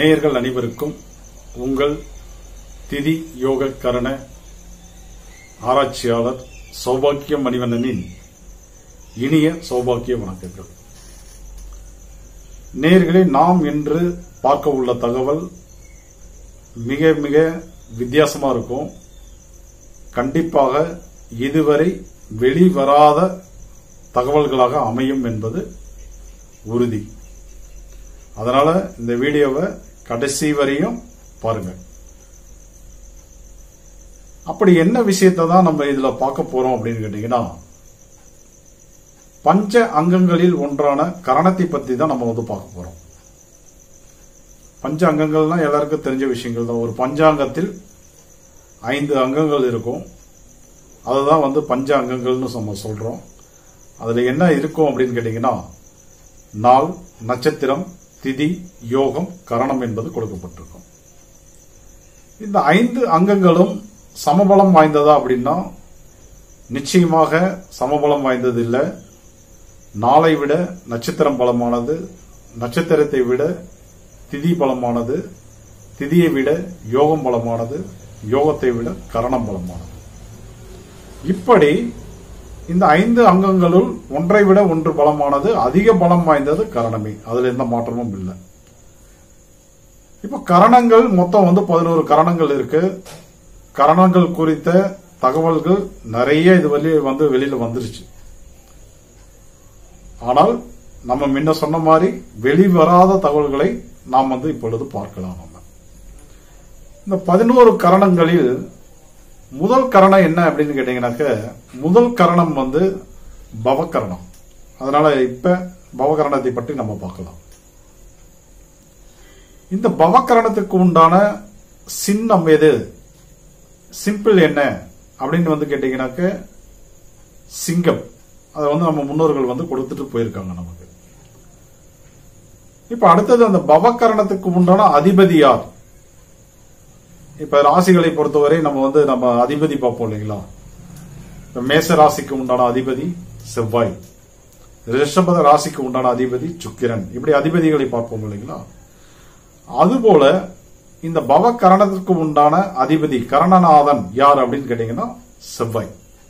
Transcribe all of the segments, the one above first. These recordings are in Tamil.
நேயர்கள் அனைவருக்கும் உங்கள் திதி யோக கரண ஆராய்ச்சியாளர் சௌபாக்கிய மணிவண்ணனின் இனிய சௌபாக்கிய வணக்கங்கள் நேயர்களே நாம் இன்று பார்க்க உள்ள தகவல் மிக மிக வித்தியாசமா இருக்கும் கண்டிப்பாக இதுவரை வெளிவராத தகவல்களாக அமையும் என்பது உறுதி அதனால இந்த வீடியோவை கடைசி வரையும் பாருங்க அப்படி என்ன விஷயத்தை தான் நம்ம இதுல பார்க்க போறோம் அப்படின்னு கேட்டீங்கன்னா பஞ்ச அங்கங்களில் ஒன்றான கரணத்தை பத்தி தான் நம்ம வந்து பார்க்க போறோம் பஞ்ச அங்கங்கள்னா எல்லாருக்கும் தெரிஞ்ச விஷயங்கள் தான் ஒரு பஞ்சாங்கத்தில் ஐந்து அங்கங்கள் இருக்கும் அதுதான் வந்து பஞ்ச அங்கங்கள்னு நம்ம சொல்றோம் அதுல என்ன இருக்கும் அப்படின்னு கேட்டீங்கன்னா நாள் நட்சத்திரம் திதி யோகம் கரணம் என்பது கொடுக்கப்பட்டிருக்கும் இந்த ஐந்து அங்கங்களும் சமபலம் வாய்ந்ததா அப்படின்னா நிச்சயமாக சமபலம் வாய்ந்தது இல்லை நாளை விட நட்சத்திரம் பலமானது நட்சத்திரத்தை விட திதி பலமானது திதியை விட யோகம் பலமானது யோகத்தை விட கரணம் பலமானது இப்படி இந்த ஐந்து அங்கங்களுள் ஒன்றை விட ஒன்று பலமானது அதிக பலம் வாய்ந்தது கரணமே அதுல எந்த மாற்றமும் இல்லை இப்ப கரணங்கள் மொத்தம் வந்து பதினோரு கரணங்கள் இருக்கு கரணங்கள் குறித்த தகவல்கள் நிறைய இது வெளியே வந்து வெளியில வந்துருச்சு ஆனால் நம்ம முன்ன சொன்ன மாதிரி வெளிவராத தகவல்களை நாம் வந்து இப்பொழுது பார்க்கலாம் நம்ம இந்த பதினோரு கரணங்களில் முதல் கரணம் என்ன அப்படின்னு கேட்டீங்கன்னாக்க முதல் கரணம் வந்து பவகரணம் அதனால இப்ப பவகரணத்தை பற்றி நம்ம பார்க்கலாம் இந்த பவகரணத்துக்கு உண்டான சின்னம் எது சிம்பிள் என்ன அப்படின்னு வந்து கேட்டீங்கன்னாக்க சிங்கம் அதை வந்து நம்ம முன்னோர்கள் வந்து கொடுத்துட்டு போயிருக்காங்க நமக்கு இப்ப அடுத்தது அந்த பவகரணத்துக்கு உண்டான அதிபதி யார் இப்ப ராசிகளை பொறுத்தவரை நம்ம வந்து நம்ம அதிபதி பார்ப்போம் இல்லைங்களா இப்ப மேச ராசிக்கு உண்டான அதிபதி செவ்வாய் ரிஷபத ராசிக்கு உண்டான அதிபதி சுக்கிரன் இப்படி அதிபதிகளை பார்ப்போம் இல்லைங்களா அதுபோல இந்த பவ கரணத்திற்கு உண்டான அதிபதி கரணநாதன் யார் அப்படின்னு கேட்டீங்கன்னா செவ்வாய்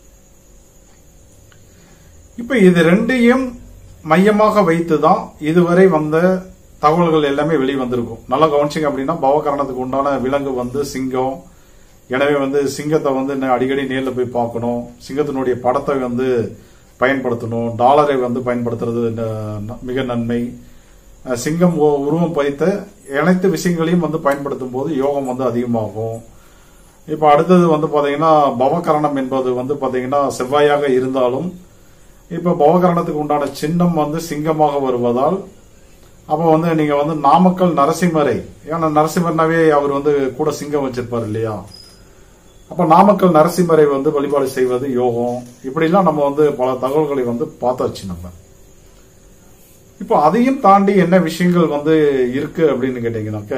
இப்ப இது ரெண்டையும் மையமாக வைத்துதான் இதுவரை வந்த தகவல்கள் எல்லாமே வெளியே வந்திருக்கும் நல்லா கவனிச்சிங்க அப்படின்னா பவகரணத்துக்கு உண்டான விலங்கு வந்து சிங்கம் எனவே வந்து சிங்கத்தை வந்து அடிக்கடி நேரில் போய் பார்க்கணும் சிங்கத்தினுடைய படத்தை வந்து பயன்படுத்தணும் டாலரை வந்து பயன்படுத்துறது மிக நன்மை சிங்கம் உருவம் பதித்த அனைத்து விஷயங்களையும் வந்து பயன்படுத்தும் போது யோகம் வந்து அதிகமாகும் இப்ப அடுத்தது வந்து பாத்தீங்கன்னா பவகரணம் என்பது வந்து பாத்தீங்கன்னா செவ்வாயாக இருந்தாலும் இப்ப பவகரணத்துக்கு உண்டான சின்னம் வந்து சிங்கமாக வருவதால் அப்ப வந்து நீங்க வந்து நாமக்கல் நரசிம்மரை ஏன்னா நரசிம்மர்னாவே அவர் வந்து கூட சிங்கம் வச்சிருப்பார் இல்லையா அப்ப நாமக்கல் நரசிம்மரை வந்து வழிபாடு செய்வது யோகம் இப்படிலாம் நம்ம வந்து பல தகவல்களை வந்து பார்த்தாச்சு நம்ம இப்போ அதையும் தாண்டி என்ன விஷயங்கள் வந்து இருக்கு அப்படின்னு கேட்டீங்கன்னாக்க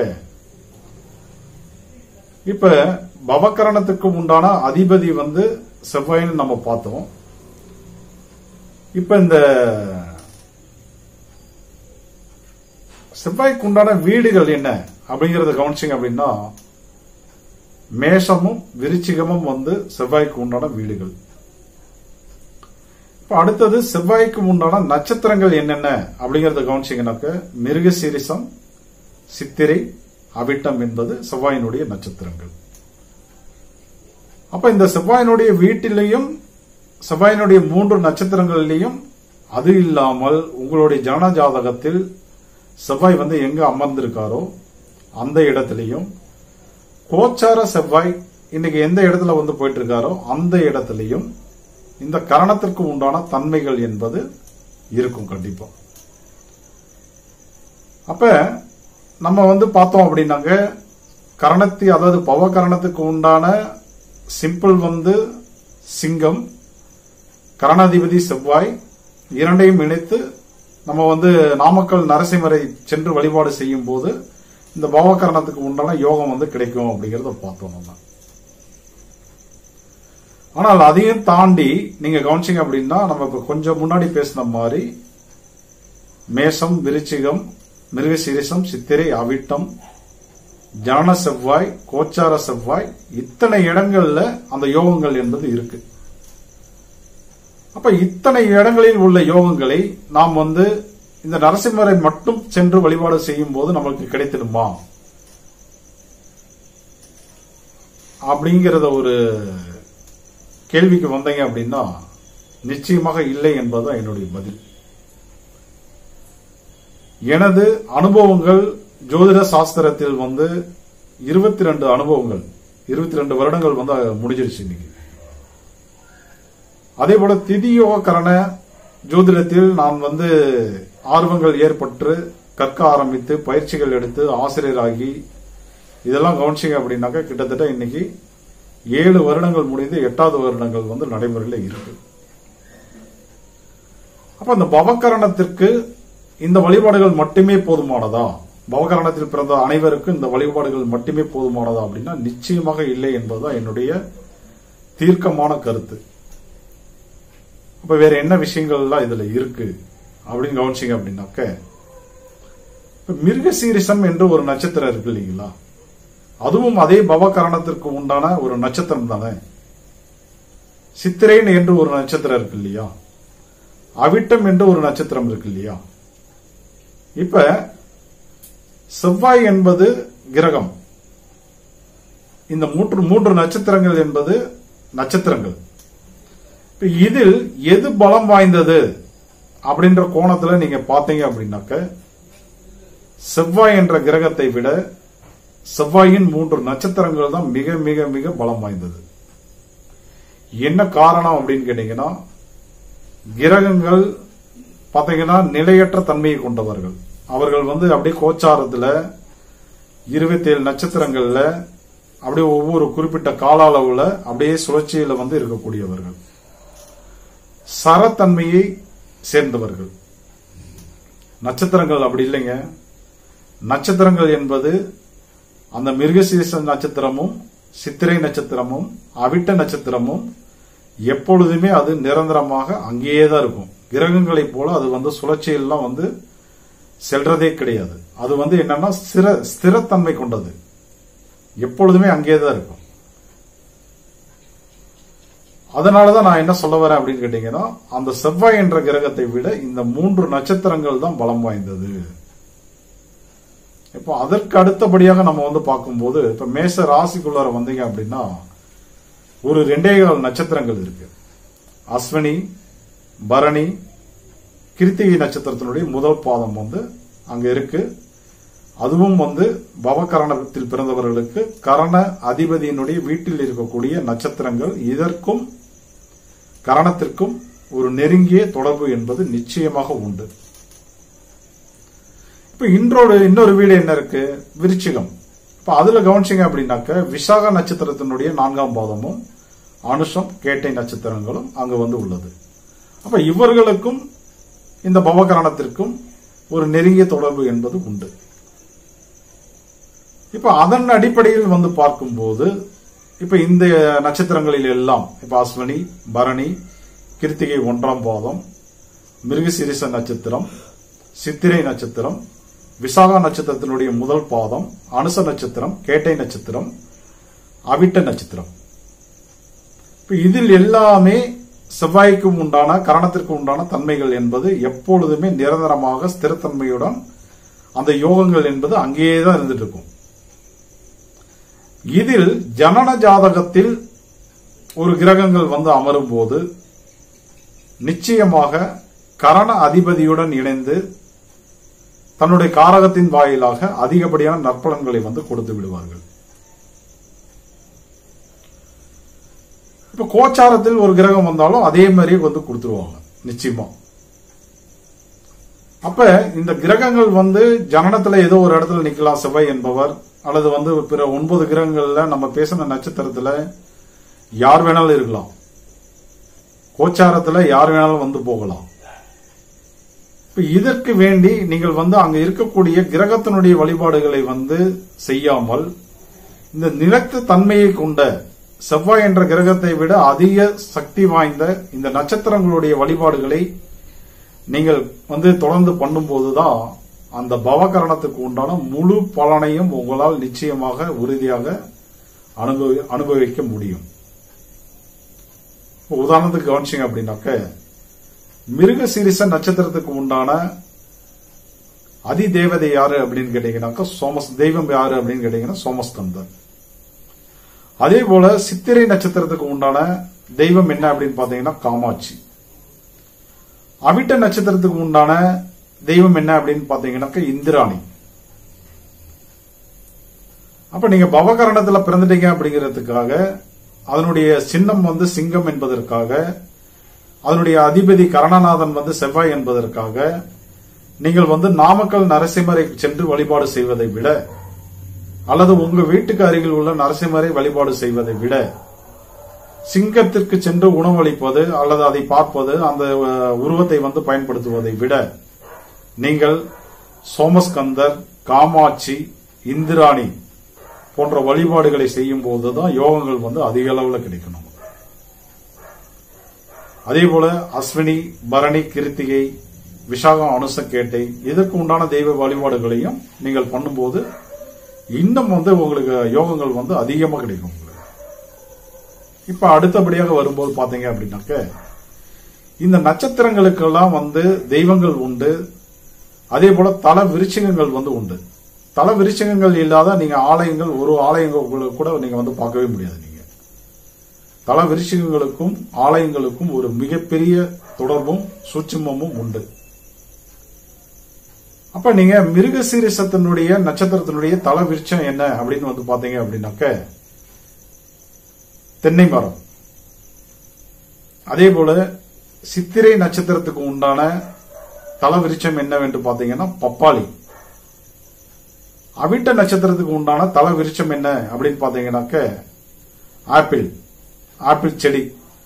இப்ப பவகரணத்துக்கு உண்டான அதிபதி வந்து செவ்வாயின்னு நம்ம பார்த்தோம் இப்ப இந்த செவ்வாய்க்கு உண்டான வீடுகள் என்ன அப்படிங்கறத கவனிச்சிங்க அப்படின்னா மேஷமும் விருச்சிகமும் வந்து செவ்வாய்க்கு உண்டான வீடுகள் இப்ப அடுத்தது செவ்வாய்க்கு உண்டான நட்சத்திரங்கள் என்னென்ன அப்படிங்கறத கவனிச்சிங்கனாக்க மிருகசீரிசம் சித்திரை அவிட்டம் என்பது செவ்வாயினுடைய நட்சத்திரங்கள் அப்ப இந்த செவ்வாயினுடைய வீட்டிலையும் செவ்வாயினுடைய மூன்று நட்சத்திரங்களிலையும் அது இல்லாமல் உங்களுடைய ஜன ஜாதகத்தில் செவ்வாய் வந்து எங்க அமர்ந்திருக்காரோ அந்த இடத்திலையும் கோச்சார செவ்வாய் இன்னைக்கு எந்த இடத்துல வந்து போயிட்டு இருக்காரோ அந்த இடத்திலையும் இந்த கரணத்திற்கு உண்டான தன்மைகள் என்பது இருக்கும் கண்டிப்பா அப்ப நம்ம வந்து பார்த்தோம் அப்படின்னாங்க கரணத்தி அதாவது பவ கரணத்துக்கு உண்டான சிம்பிள் வந்து சிங்கம் கரணாதிபதி செவ்வாய் இரண்டையும் இணைத்து நம்ம வந்து நாமக்கல் நரசிம்மரை சென்று வழிபாடு செய்யும் போது இந்த பவகரணத்துக்கு உண்டான யோகம் வந்து கிடைக்கும் அப்படிங்கறத பார்த்தோம் நம்ம ஆனால் அதையும் தாண்டி நீங்க கவனிச்சீங்க அப்படின்னா நம்ம இப்ப கொஞ்சம் முன்னாடி பேசின மாதிரி மேஷம் விருச்சிகம் மிருகசீரிசம் சித்திரை அவிட்டம் ஜனன செவ்வாய் கோச்சார செவ்வாய் இத்தனை இடங்கள்ல அந்த யோகங்கள் என்பது இருக்கு அப்ப இத்தனை இடங்களில் உள்ள யோகங்களை நாம் வந்து இந்த நரசிம்மரை மட்டும் சென்று வழிபாடு செய்யும் போது நம்மளுக்கு கிடைத்திடுமா அப்படிங்கிறத ஒரு கேள்விக்கு வந்தீங்க அப்படின்னா நிச்சயமாக இல்லை என்பதுதான் என்னுடைய பதில் எனது அனுபவங்கள் ஜோதிட சாஸ்திரத்தில் வந்து இருபத்தி ரெண்டு அனுபவங்கள் இருபத்தி ரெண்டு வருடங்கள் வந்து முடிஞ்சிருச்சு இன்னைக்கு அதே போல திதியோக கரண ஜோதிடத்தில் நான் வந்து ஆர்வங்கள் ஏற்பட்டு கற்க ஆரம்பித்து பயிற்சிகள் எடுத்து ஆசிரியராகி இதெல்லாம் கவனிச்சிங்க அப்படின்னாக்கா கிட்டத்தட்ட இன்னைக்கு ஏழு வருடங்கள் முடிந்து எட்டாவது வருடங்கள் வந்து நடைமுறையில் இருக்கு அப்ப இந்த பவகரணத்திற்கு இந்த வழிபாடுகள் மட்டுமே போதுமானதா பவகரணத்தில் பிறந்த அனைவருக்கும் இந்த வழிபாடுகள் மட்டுமே போதுமானதா அப்படின்னா நிச்சயமாக இல்லை என்பதுதான் என்னுடைய தீர்க்கமான கருத்து அப்ப வேற என்ன விஷயங்கள்லாம் இதுல இருக்கு அப்படின்னு கவனிச்சிங்க அப்படின்னாக்க இப்ப மிருகசீரிசம் என்று ஒரு நட்சத்திரம் இருக்கு இல்லைங்களா அதுவும் அதே பவகரணத்திற்கு உண்டான ஒரு நட்சத்திரம் தானே சித்திரேன் என்று ஒரு நட்சத்திரம் இருக்கு இல்லையா அவிட்டம் என்று ஒரு நட்சத்திரம் இருக்கு இல்லையா இப்ப செவ்வாய் என்பது கிரகம் இந்த மூன்று மூன்று நட்சத்திரங்கள் என்பது நட்சத்திரங்கள் இப்ப இதில் எது பலம் வாய்ந்தது அப்படின்ற கோணத்துல நீங்க பாத்தீங்க அப்படின்னாக்க செவ்வாய் என்ற கிரகத்தை விட செவ்வாயின் மூன்று நட்சத்திரங்கள் தான் மிக மிக மிக பலம் வாய்ந்தது என்ன காரணம் அப்படின்னு கேட்டீங்கன்னா கிரகங்கள் பாத்தீங்கன்னா நிலையற்ற தன்மையை கொண்டவர்கள் அவர்கள் வந்து அப்படியே கோச்சாரத்துல இருபத்தி ஏழு நட்சத்திரங்கள்ல அப்படியே ஒவ்வொரு குறிப்பிட்ட கால அளவுல அப்படியே சுழற்சியில வந்து இருக்கக்கூடியவர்கள் சரத்தன்மையை சேர்ந்தவர்கள் நட்சத்திரங்கள் அப்படி இல்லைங்க நட்சத்திரங்கள் என்பது அந்த மிருகசீச நட்சத்திரமும் சித்திரை நட்சத்திரமும் அவிட்ட நட்சத்திரமும் எப்பொழுதுமே அது நிரந்தரமாக அங்கேயே தான் இருக்கும் கிரகங்களைப் போல அது வந்து சுழற்சியெல்லாம் வந்து செல்றதே கிடையாது அது வந்து என்னன்னா ஸ்திர ஸ்திரத்தன்மை கொண்டது எப்பொழுதுமே அங்கேயே தான் இருக்கும் அதனாலதான் நான் என்ன சொல்ல வரேன் அப்படின்னு கேட்டீங்கன்னா அந்த செவ்வாய் என்ற கிரகத்தை விட இந்த மூன்று நட்சத்திரங்கள் தான் பலம் வாய்ந்தது இப்போ அதற்கு அடுத்தபடியாக நம்ம வந்து பார்க்கும்போது இப்ப மேச ராசிக்குள்ளார வந்தீங்க அப்படின்னா ஒரு ரெண்டே கால் நட்சத்திரங்கள் இருக்கு அஸ்வினி பரணி கிருத்திகை நட்சத்திரத்தினுடைய முதல் பாதம் வந்து அங்க இருக்கு அதுவும் வந்து பவகரணத்தில் பிறந்தவர்களுக்கு கரண அதிபதியினுடைய வீட்டில் இருக்கக்கூடிய நட்சத்திரங்கள் இதற்கும் கரணத்திற்கும் ஒரு நெருங்கிய தொடர்பு என்பது நிச்சயமாக உண்டு இப்ப இன்றோட இன்னொரு வீடு என்ன இருக்கு விருச்சிகம் இப்ப அதுல கவனிச்சிங்க அப்படின்னாக்க விசாக நட்சத்திரத்தினுடைய நான்காம் பாதமும் அனுஷம் கேட்டை நட்சத்திரங்களும் அங்க வந்து உள்ளது அப்ப இவர்களுக்கும் இந்த பவகரணத்திற்கும் ஒரு நெருங்கிய தொடர்பு என்பது உண்டு இப்ப அதன் அடிப்படையில் வந்து பார்க்கும்போது இப்ப இந்த நட்சத்திரங்களில் எல்லாம் இப்ப அஸ்வினி பரணி கிருத்திகை ஒன்றாம் பாதம் மிருகசிரிச நட்சத்திரம் சித்திரை நட்சத்திரம் விசாகா நட்சத்திரத்தினுடைய முதல் பாதம் அனுச நட்சத்திரம் கேட்டை நட்சத்திரம் அவிட்ட நட்சத்திரம் இப்ப இதில் எல்லாமே செவ்வாய்க்கு உண்டான கரணத்திற்கு உண்டான தன்மைகள் என்பது எப்பொழுதுமே நிரந்தரமாக ஸ்திரத்தன்மையுடன் அந்த யோகங்கள் என்பது அங்கேயே தான் இருந்துட்டு இருக்கும் இதில் ஜனன ஜாதகத்தில் ஒரு கிரகங்கள் வந்து அமரும் போது நிச்சயமாக கரண அதிபதியுடன் இணைந்து தன்னுடைய காரகத்தின் வாயிலாக அதிகப்படியான நற்பலன்களை வந்து கொடுத்து விடுவார்கள் இப்ப கோச்சாரத்தில் ஒரு கிரகம் வந்தாலும் அதே மாதிரியே வந்து கொடுத்துருவாங்க நிச்சயமா அப்ப இந்த கிரகங்கள் வந்து ஜனனத்துல ஏதோ ஒரு இடத்துல நிக்கலாம் செவ்வாய் என்பவர் அல்லது வந்து பிற ஒன்பது கிரகங்கள்ல நம்ம பேசின நட்சத்திரத்துல யார் வேணாலும் இருக்கலாம் கோச்சாரத்துல யார் வேணாலும் வந்து போகலாம் இப்ப இதற்கு வேண்டி நீங்கள் வந்து அங்க இருக்கக்கூடிய கிரகத்தினுடைய வழிபாடுகளை வந்து செய்யாமல் இந்த நிலத்து தன்மையை கொண்ட செவ்வாய் என்ற கிரகத்தை விட அதிக சக்தி வாய்ந்த இந்த நட்சத்திரங்களுடைய வழிபாடுகளை நீங்கள் வந்து தொடர்ந்து பண்ணும்போதுதான் அந்த பவகரணத்துக்கு உண்டான முழு பலனையும் உங்களால் நிச்சயமாக உறுதியாக அனுபவி அனுபவிக்க முடியும் இப்ப உதாரணத்துக்கு கவனிச்சிங்க அப்படின்னாக்க மிருக சீரிச நட்சத்திரத்துக்கு உண்டான அதி தேவதை யாரு அப்படின்னு கேட்டீங்கன்னாக்கா சோமஸ் தெய்வம் யாரு அப்படின்னு கேட்டீங்கன்னா சோமஸ்கந்தர் அதே போல சித்திரை நட்சத்திரத்துக்கு உண்டான தெய்வம் என்ன அப்படின்னு பாத்தீங்கன்னா காமாட்சி அவிட்ட நட்சத்திரத்துக்கு உண்டான தெய்வம் என்ன அப்படின்னு பாத்தீங்கன்னாக்கா இந்திராணி அப்ப நீங்க பவகரணத்துல பிறந்துட்டீங்க அப்படிங்கிறதுக்காக அதனுடைய சின்னம் வந்து சிங்கம் என்பதற்காக அதனுடைய அதிபதி கரணநாதன் வந்து செவ்வாய் என்பதற்காக நீங்கள் வந்து நாமக்கல் நரசிம்மரை சென்று வழிபாடு செய்வதை விட அல்லது உங்க வீட்டுக்கு அருகில் உள்ள நரசிம்மரை வழிபாடு செய்வதை விட சிங்கத்திற்கு சென்று உணவளிப்பது அல்லது அதை பார்ப்பது அந்த அஹ், உருவத்தை வந்து பயன்படுத்துவதை விட நீங்கள் சோமஸ்கந்தர் காமாட்சி இந்திராணி போன்ற வழிபாடுகளை செய்யும் போதுதான் யோகங்கள் வந்து அதிக அளவுல கிடைக்கும் நமக்கு அதே போல அஸ்வினி பரணி கிருத்திகை விஷாகம் அனுசக்கேட்டை இதற்கு உண்டான தெய்வ வழிபாடுகளையும் நீங்கள் பண்ணும்போது இன்னும் வந்து உங்களுக்கு யோகங்கள் வந்து அதிகமா கிடைக்கும் உங்களுக்கு இப்ப அடுத்தபடியாக வரும்போது பாத்தீங்க அப்படின்னாக்க இந்த நட்சத்திரங்களுக்கெல்லாம் வந்து தெய்வங்கள் உண்டு அதே போல தல விருச்சிகங்கள் வந்து உண்டு தல விருச்சிகங்கள் இல்லாத நீங்க ஆலயங்கள் ஒரு ஆலயங்கள் கூட நீங்க வந்து பார்க்கவே முடியாது நீங்க தல விருச்சிகங்களுக்கும் ஆலயங்களுக்கும் ஒரு மிகப்பெரிய தொடர்பும் சூட்சுமமும் உண்டு அப்ப நீங்க மிருகசீரிசத்தினுடைய நட்சத்திரத்தினுடைய தல விருட்சம் என்ன அப்படின்னு வந்து பாத்தீங்க அப்படின்னாக்க தென்னை மரம் அதே போல சித்திரை நட்சத்திரத்துக்கு உண்டான தல விருட்சம் என்னவென்று பாத்தீங்கன்னா பப்பாளி அவிட்ட நட்சத்திரத்துக்கு உண்டான தல விருட்சம் என்ன அப்படின்னு பாத்தீங்கன்னாக்க ஆப்பிள் ஆப்பிள் செடி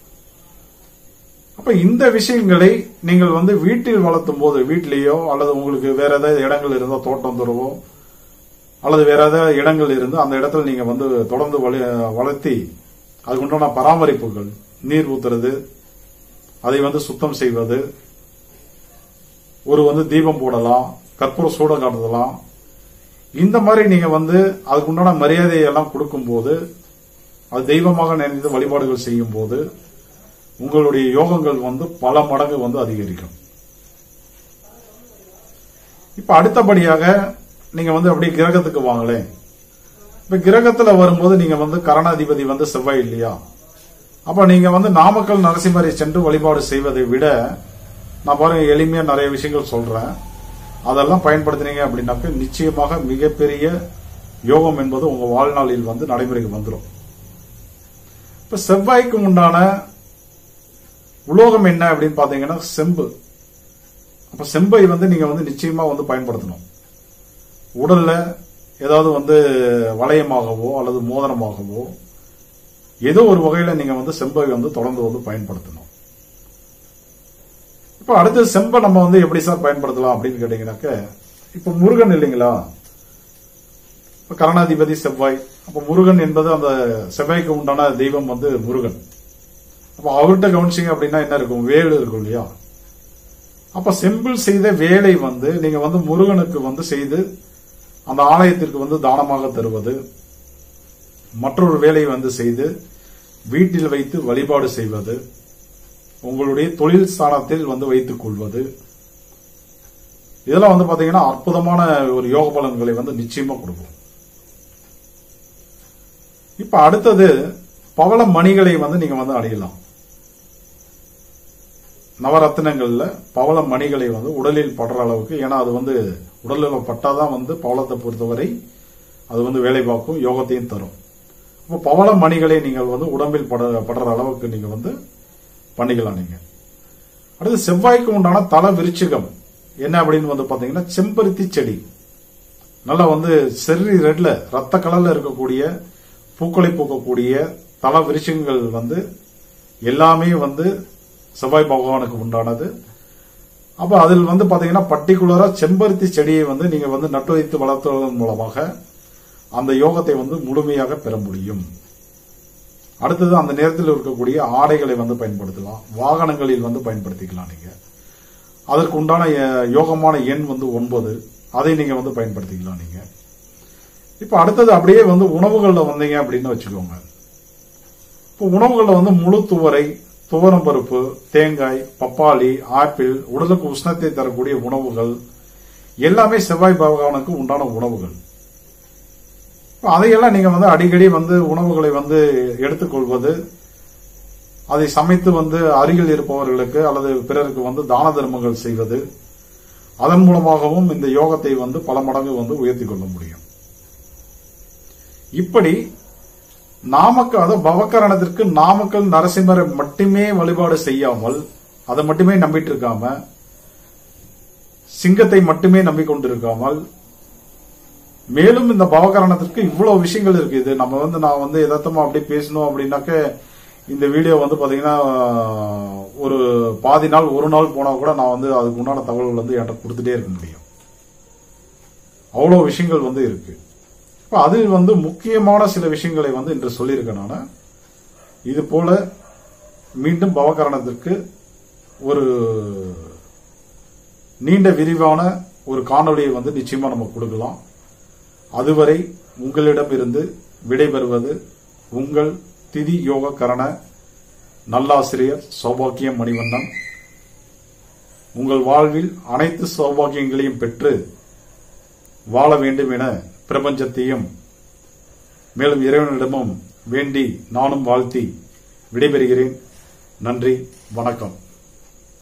அப்ப இந்த விஷயங்களை நீங்கள் வந்து வீட்டில் வளர்த்தும் போது வீட்டிலேயோ அல்லது உங்களுக்கு வேற ஏதாவது இடங்கள் இருந்தா தோட்டம் துறவோ அல்லது வேற ஏதாவது இடங்கள் இருந்து அந்த இடத்துல நீங்க வந்து தொடர்ந்து வள- வளர்த்தி அதுக்கு உண்டான பராமரிப்புகள் நீர் ஊத்துறது அதை வந்து சுத்தம் செய்வது ஒரு வந்து தீபம் போடலாம் கற்பூர சூட காட்டுதலாம் இந்த மாதிரி நீங்க வந்து அதுக்கு உண்டான மரியாதையை எல்லாம் கொடுக்கும்போது அது தெய்வமாக நினைத்து வழிபாடுகள் செய்யும் போது உங்களுடைய யோகங்கள் வந்து பல மடங்கு வந்து அதிகரிக்கும் இப்ப அடுத்தபடியாக நீங்க வந்து அப்படியே கிரகத்துக்கு வாங்களேன் இப்ப கிரகத்துல வரும்போது நீங்க வந்து கரணாதிபதி வந்து செவ்வாய் இல்லையா அப்ப நீங்க வந்து நாமக்கல் நரசிம்மரை சென்று வழிபாடு செய்வதை விட நான் பாருங்க எளிமையா நிறைய விஷயங்கள் சொல்றேன் அதெல்லாம் பயன்படுத்தினீங்க அப்படின்னாக்க நிச்சயமாக மிகப்பெரிய யோகம் என்பது உங்க வாழ்நாளில் வந்து நடைமுறைக்கு வந்துடும் இப்ப செவ்வாய்க்கு உண்டான உலோகம் என்ன அப்படின்னு பாத்தீங்கன்னா செம்பு அப்ப செம்பை வந்து நீங்க வந்து நிச்சயமா வந்து பயன்படுத்தணும் உடல்ல ஏதாவது வந்து வளையமாகவோ அல்லது மோதிரமாகவோ ஏதோ ஒரு வகையில நீங்க வந்து செம்பை வந்து தொடர்ந்து வந்து பயன்படுத்தணும் இப்ப அடுத்து செம்பை நம்ம வந்து எப்படி சார் பயன்படுத்தலாம் அப்படின்னு கேட்டீங்கன்னாக்க இப்ப முருகன் இல்லைங்களா இப்ப கரணாதிபதி செவ்வாய் அப்ப முருகன் என்பது அந்த செவ்வாய்க்கு உண்டான தெய்வம் வந்து முருகன் அப்ப அவர்கிட்ட கவனிச்சீங்க அப்படின்னா என்ன இருக்கும் வேல் இருக்கும் இல்லையா அப்ப செம்பில் செய்த வேலை வந்து நீங்க வந்து முருகனுக்கு வந்து செய்து அந்த ஆலயத்திற்கு வந்து தானமாக தருவது மற்றொரு வேலையை வந்து செய்து வீட்டில் வைத்து வழிபாடு செய்வது உங்களுடைய தொழில் ஸ்தானத்தில் வந்து வைத்துக் கொள்வது இதெல்லாம் வந்து பாத்தீங்கன்னா அற்புதமான ஒரு யோக பலன்களை வந்து நிச்சயமா கொடுக்கும் இப்ப அடுத்தது பவள மணிகளை வந்து நீங்க வந்து அடையலாம் நவரத்தினங்கள்ல பவள மணிகளை வந்து உடலில் படுற அளவுக்கு ஏன்னா அது வந்து உடலில் பட்டாதான் வந்து பவளத்தை பொறுத்தவரை அது வந்து வேலை பார்க்கும் யோகத்தையும் தரும் அப்போ பவள மணிகளை நீங்கள் வந்து உடம்பில் பட படுற அளவுக்கு நீங்க வந்து பண்ணிக்கலாம் நீங்க அடுத்து செவ்வாய்க்கு உண்டான தல விருச்சிகம் என்ன அப்படின்னு வந்து பாத்தீங்கன்னா செம்பருத்தி செடி நல்லா வந்து செர்ரி ரெட்ல ரத்த கலர்ல இருக்கக்கூடிய பூக்களை பூக்கக்கூடிய தல விருச்சிகங்கள் வந்து எல்லாமே வந்து செவ்வாய் பகவானுக்கு உண்டானது அப்ப அதில் வந்து பாத்தீங்கன்னா பர்டிகுலரா செம்பருத்தி செடியை வந்து நீங்க வந்து நட்டு வைத்து வளர்த்துவதன் மூலமாக அந்த யோகத்தை வந்து முழுமையாக பெற முடியும் அடுத்தது அந்த நேரத்தில் இருக்கக்கூடிய ஆடைகளை வந்து பயன்படுத்தலாம் வாகனங்களில் வந்து பயன்படுத்திக்கலாம் நீங்க அதற்கு உண்டான அஹ், யோகமான எண் வந்து ஒன்பது அதை நீங்க வந்து பயன்படுத்திக்கலாம் நீங்க இப்ப அடுத்தது அப்படியே வந்து உணவுகள்ல வந்தீங்க அப்படின்னு வச்சுக்கோங்க இப்போ உணவுகள்ல வந்து முழு துவரை துவரம் பருப்பு தேங்காய் பப்பாளி ஆப்பிள் உடலுக்கு உஷ்ணத்தை தரக்கூடிய உணவுகள் எல்லாமே செவ்வாய் பகவானுக்கு உண்டான உணவுகள் இப்ப அதையெல்லாம் நீங்க வந்து அடிக்கடி வந்து உணவுகளை வந்து எடுத்துக்கொள்வது அதை சமைத்து வந்து அருகில் இருப்பவர்களுக்கு அல்லது பிறருக்கு வந்து தான தர்மங்கள் செய்வது அதன் மூலமாகவும் இந்த யோகத்தை வந்து பல மடங்கு வந்து உயர்த்தி கொள்ள முடியும் இப்படி நாமக்கல் அதாவது பவக்கரணத்திற்கு நாமக்கல் நரசிம்மரை மட்டுமே வழிபாடு செய்யாமல் அதை மட்டுமே நம்பிட்டு இருக்காம சிங்கத்தை மட்டுமே நம்பிக்கொண்டிருக்காமல் மேலும் இந்த பவகரணத்திற்கு இவ்வளவு விஷயங்கள் இருக்கு இது நம்ம வந்து நான் வந்து எதார்த்தமா அப்படி பேசணும் அப்படின்னாக்க இந்த வீடியோ வந்து பாத்தீங்கன்னா ஒரு பாதி நாள் ஒரு நாள் போனா கூட நான் வந்து அதுக்கு உண்டான தகவல்கள் வந்து என்கிட்ட கொடுத்துட்டே இருக்க முடியும் அவ்வளவு விஷயங்கள் வந்து இருக்கு இப்ப அது வந்து முக்கியமான சில விஷயங்களை வந்து இன்று சொல்லியிருக்கேன் நான் இது போல மீண்டும் பவகரணத்திற்கு ஒரு நீண்ட விரிவான ஒரு காணொளியை வந்து நிச்சயமா நம்ம கொடுக்கலாம் அதுவரை உங்களிடம் இருந்து விடைபெறுவது உங்கள் திதி யோக கரண நல்லாசிரியர் சௌபாக்கியம் மணிவண்ணன் உங்கள் வாழ்வில் அனைத்து சௌபாகியங்களையும் பெற்று வாழ வேண்டும் என பிரபஞ்சத்தையும் மேலும் இறைவனிடமும் வேண்டி நானும் வாழ்த்தி விடைபெறுகிறேன் நன்றி வணக்கம்